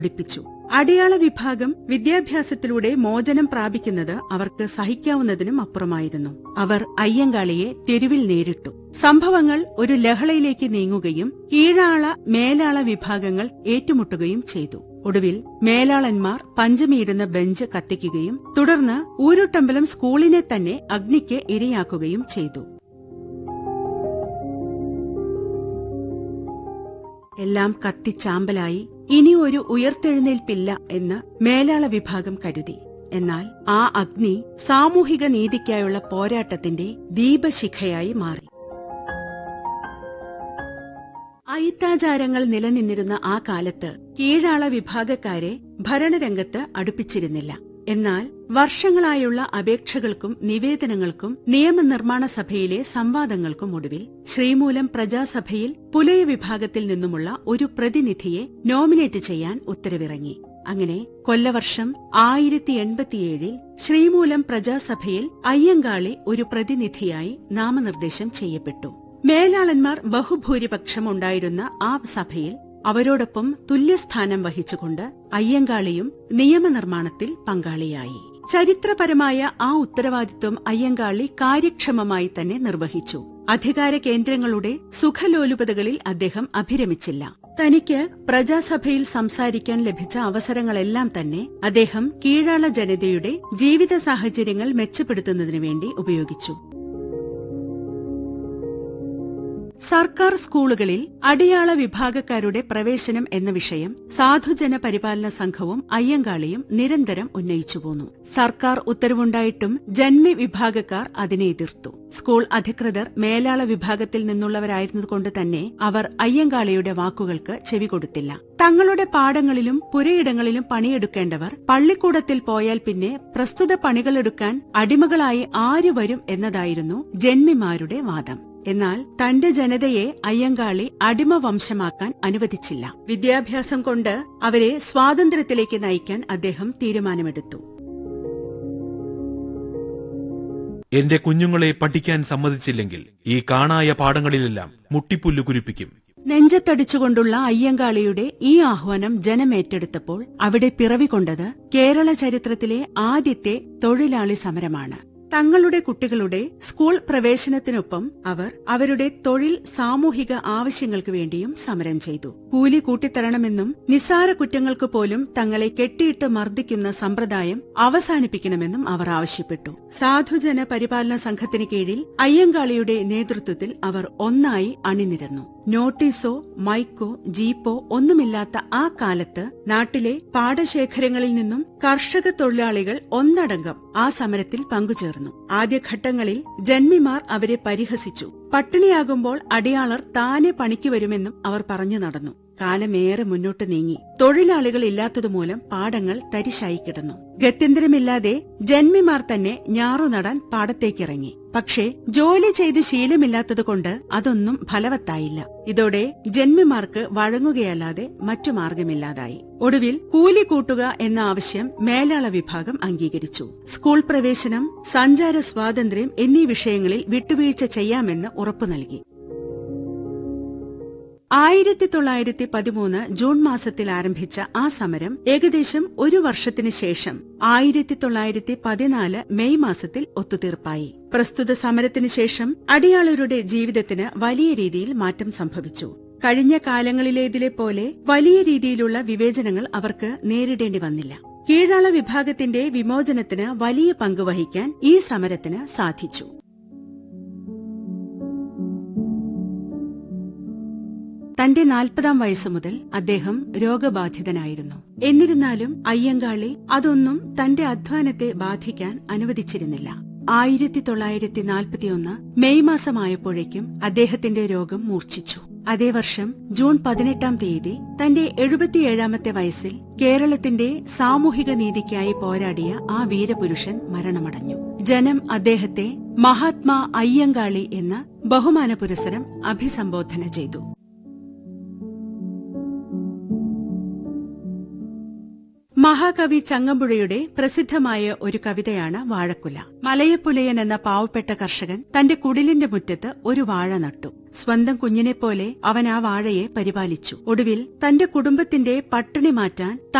പഠിപ്പിച്ചു അടിയാള വിഭാഗം വിദ്യാഭ്യാസത്തിലൂടെ മോചനം പ്രാപിക്കുന്നത് അവർക്ക് സഹിക്കാവുന്നതിനും അപ്പുറമായിരുന്നു അവർ അയ്യങ്കാളിയെ തെരുവിൽ നേരിട്ടു സംഭവങ്ങൾ ഒരു ലഹളയിലേക്ക് നീങ്ങുകയും കീഴാള മേലാള വിഭാഗങ്ങൾ ഏറ്റുമുട്ടുകയും ചെയ്തു ഒടുവിൽ മേലാളന്മാർ പഞ്ചമിയിരുന്ന ബെഞ്ച് കത്തിക്കുകയും തുടർന്ന് ഊരുട്ടമ്പലം സ്കൂളിനെ തന്നെ അഗ്നിക്ക് ഇരയാക്കുകയും ചെയ്തു എല്ലാം കത്തിച്ചാമ്പലായി ഇനി ഒരു ഉയർത്തെഴുന്നേൽപ്പില്ല എന്ന് മേലാള വിഭാഗം കരുതി എന്നാൽ ആ അഗ്നി സാമൂഹിക നീതിക്കായുള്ള പോരാട്ടത്തിന്റെ ദീപശിഖയായി മാറി അയിത്താചാരങ്ങൾ നിലനിന്നിരുന്ന ആ കാലത്ത് കീഴാള വിഭാഗക്കാരെ ഭരണരംഗത്ത് അടുപ്പിച്ചിരുന്നില്ല എന്നാൽ വർഷങ്ങളായുള്ള അപേക്ഷകൾക്കും നിവേദനങ്ങൾക്കും നിയമനിർമ്മാണ സഭയിലെ സംവാദങ്ങൾക്കും ഒടുവിൽ ശ്രീമൂലം പ്രജാസഭയിൽ പുലയ വിഭാഗത്തിൽ നിന്നുമുള്ള ഒരു പ്രതിനിധിയെ നോമിനേറ്റ് ചെയ്യാൻ ഉത്തരവിറങ്ങി അങ്ങനെ കൊല്ലവർഷം ആയിരത്തി എൺപത്തിയേഴിൽ ശ്രീമൂലം പ്രജാസഭയിൽ അയ്യങ്കാളി ഒരു പ്രതിനിധിയായി നാമനിർദ്ദേശം ചെയ്യപ്പെട്ടു മേലാളന്മാർ ബഹുഭൂരിപക്ഷം ഉണ്ടായിരുന്ന ആ സഭയിൽ അവരോടൊപ്പം തുല്യസ്ഥാനം വഹിച്ചുകൊണ്ട് അയ്യങ്കാളിയും നിയമനിർമ്മാണത്തിൽ പങ്കാളിയായി ചരിത്രപരമായ ആ ഉത്തരവാദിത്വം അയ്യങ്കാളി കാര്യക്ഷമമായി തന്നെ നിർവഹിച്ചു അധികാര കേന്ദ്രങ്ങളുടെ സുഖലോലുപതകളിൽ അദ്ദേഹം അഭിരമിച്ചില്ല തനിക്ക് പ്രജാസഭയിൽ സംസാരിക്കാൻ ലഭിച്ച അവസരങ്ങളെല്ലാം തന്നെ അദ്ദേഹം കീഴാള ജനതയുടെ ജീവിത സാഹചര്യങ്ങൾ മെച്ചപ്പെടുത്തുന്നതിനു വേണ്ടി ഉപയോഗിച്ചു സർക്കാർ സ്കൂളുകളിൽ അടിയാള വിഭാഗക്കാരുടെ പ്രവേശനം എന്ന വിഷയം സാധുജന പരിപാലന സംഘവും അയ്യങ്കാളിയും നിരന്തരം ഉന്നയിച്ചുപോന്നു സർക്കാർ ഉത്തരവുണ്ടായിട്ടും ജന്മി വിഭാഗക്കാർ അതിനെ എതിർത്തു സ്കൂൾ അധികൃതർ മേലാള വിഭാഗത്തിൽ നിന്നുള്ളവരായിരുന്നതുകൊണ്ട് തന്നെ അവർ അയ്യങ്കാളിയുടെ വാക്കുകൾക്ക് ചെവി കൊടുത്തില്ല തങ്ങളുടെ പാടങ്ങളിലും പുരയിടങ്ങളിലും പണിയെടുക്കേണ്ടവർ പള്ളിക്കൂടത്തിൽ പോയാൽ പിന്നെ പ്രസ്തുത പണികളെടുക്കാൻ അടിമകളായി ആര് വരും എന്നതായിരുന്നു ജന്മിമാരുടെ വാദം എന്നാൽ തന്റെ ജനതയെ അയ്യങ്കാളി അടിമവംശമാക്കാൻ അനുവദിച്ചില്ല വിദ്യാഭ്യാസം കൊണ്ട് അവരെ സ്വാതന്ത്ര്യത്തിലേക്ക് നയിക്കാൻ അദ്ദേഹം തീരുമാനമെടുത്തു എന്റെ കുഞ്ഞുങ്ങളെ പഠിക്കാൻ സമ്മതിച്ചില്ലെങ്കിൽ ഈ കാണായ പാടങ്ങളിലെല്ലാം മുട്ടിപ്പുല്ലു കുരിപ്പിക്കും നെഞ്ചത്തടിച്ചുകൊണ്ടുള്ള അയ്യങ്കാളിയുടെ ഈ ആഹ്വാനം ജനമേറ്റെടുത്തപ്പോൾ അവിടെ പിറവികൊണ്ടത് കേരള ചരിത്രത്തിലെ ആദ്യത്തെ തൊഴിലാളി സമരമാണ് തങ്ങളുടെ കുട്ടികളുടെ സ്കൂൾ പ്രവേശനത്തിനൊപ്പം അവർ അവരുടെ തൊഴിൽ സാമൂഹിക ആവശ്യങ്ങൾക്ക് വേണ്ടിയും സമരം ചെയ്തു കൂലി കൂട്ടിത്തരണമെന്നും നിസ്സാര കുറ്റങ്ങൾക്ക് പോലും തങ്ങളെ കെട്ടിയിട്ട് മർദ്ദിക്കുന്ന സമ്പ്രദായം അവസാനിപ്പിക്കണമെന്നും അവർ ആവശ്യപ്പെട്ടു സാധുജന പരിപാലന സംഘത്തിന് കീഴിൽ അയ്യങ്കാളിയുടെ നേതൃത്വത്തിൽ അവർ ഒന്നായി അണിനിരന്നു നോട്ടീസോ മൈക്കോ ജീപ്പോ ഒന്നുമില്ലാത്ത ആ കാലത്ത് നാട്ടിലെ പാടശേഖരങ്ങളിൽ നിന്നും കർഷക തൊഴിലാളികൾ ഒന്നടങ്കം ആ സമരത്തിൽ പങ്കുചേർന്നു ആദ്യഘട്ടങ്ങളിൽ ജന്മിമാർ അവരെ പരിഹസിച്ചു പട്ടിണിയാകുമ്പോൾ അടിയാളർ താനെ പണിക്ക് വരുമെന്നും അവർ പറഞ്ഞു നടന്നു കാലമേറെ മുന്നോട്ട് നീങ്ങി തൊഴിലാളികൾ ഇല്ലാത്തതുമൂലം പാടങ്ങൾ തരിശായി കിടന്നു ഗത്യന്തരമില്ലാതെ ജന്മിമാർ തന്നെ ഞാറു നടാൻ പാടത്തേക്കിറങ്ങി പക്ഷേ ജോലി ചെയ്ത് ശീലമില്ലാത്തതുകൊണ്ട് അതൊന്നും ഫലവത്തായില്ല ഇതോടെ ജന്മിമാർക്ക് വഴങ്ങുകയല്ലാതെ മറ്റു മാർഗമില്ലാതായി ഒടുവിൽ കൂലി കൂട്ടുക എന്ന ആവശ്യം മേലാള വിഭാഗം അംഗീകരിച്ചു സ്കൂൾ പ്രവേശനം സഞ്ചാര സ്വാതന്ത്ര്യം എന്നീ വിഷയങ്ങളിൽ വിട്ടുവീഴ്ച ചെയ്യാമെന്ന് ഉറപ്പു നൽകി ആയിരത്തി തൊള്ളായിരത്തി പതിമൂന്ന് ജൂൺ മാസത്തിൽ ആരംഭിച്ച ആ സമരം ഏകദേശം ഒരു വർഷത്തിന് ശേഷം ആയിരത്തി തൊള്ളായിരത്തി പതിനാല് മെയ് മാസത്തിൽ ഒത്തുതീർപ്പായി പ്രസ്തുത സമരത്തിന് ശേഷം അടിയാളരുടെ ജീവിതത്തിന് വലിയ രീതിയിൽ മാറ്റം സംഭവിച്ചു കഴിഞ്ഞ കാലങ്ങളിലേതിലെ പോലെ വലിയ രീതിയിലുള്ള വിവേചനങ്ങൾ അവർക്ക് നേരിടേണ്ടി വന്നില്ല കീഴാള വിഭാഗത്തിന്റെ വിമോചനത്തിന് വലിയ പങ്ക് വഹിക്കാൻ ഈ സമരത്തിന് സാധിച്ചു തന്റെ നാൽപ്പതാം വയസ്സു മുതൽ അദ്ദേഹം രോഗബാധിതനായിരുന്നു എന്നിരുന്നാലും അയ്യങ്കാളി അതൊന്നും തന്റെ അധ്വാനത്തെ ബാധിക്കാൻ അനുവദിച്ചിരുന്നില്ല ആയിരത്തി തൊള്ളായിരത്തി നാൽപ്പത്തിയൊന്ന് മെയ് മാസമായപ്പോഴേക്കും അദ്ദേഹത്തിന്റെ രോഗം മൂർച്ഛിച്ചു അതേ വർഷം ജൂൺ പതിനെട്ടാം തീയതി തന്റെ എഴുപത്തിയേഴാമത്തെ വയസ്സിൽ കേരളത്തിന്റെ സാമൂഹിക നീതിക്കായി പോരാടിയ ആ വീരപുരുഷൻ മരണമടഞ്ഞു ജനം അദ്ദേഹത്തെ മഹാത്മാ അയ്യങ്കാളി എന്ന ബഹുമാന പുരസരം അഭിസംബോധന ചെയ്തു മഹാകവി ചങ്ങമ്പുഴയുടെ പ്രസിദ്ധമായ ഒരു കവിതയാണ് വാഴക്കുല മലയപ്പുലയൻ എന്ന പാവപ്പെട്ട കർഷകൻ തന്റെ കുടിലിന്റെ മുറ്റത്ത് ഒരു വാഴ നട്ടു സ്വന്തം കുഞ്ഞിനെപ്പോലെ അവൻ ആ വാഴയെ പരിപാലിച്ചു ഒടുവിൽ തന്റെ കുടുംബത്തിന്റെ പട്ടിണി മാറ്റാൻ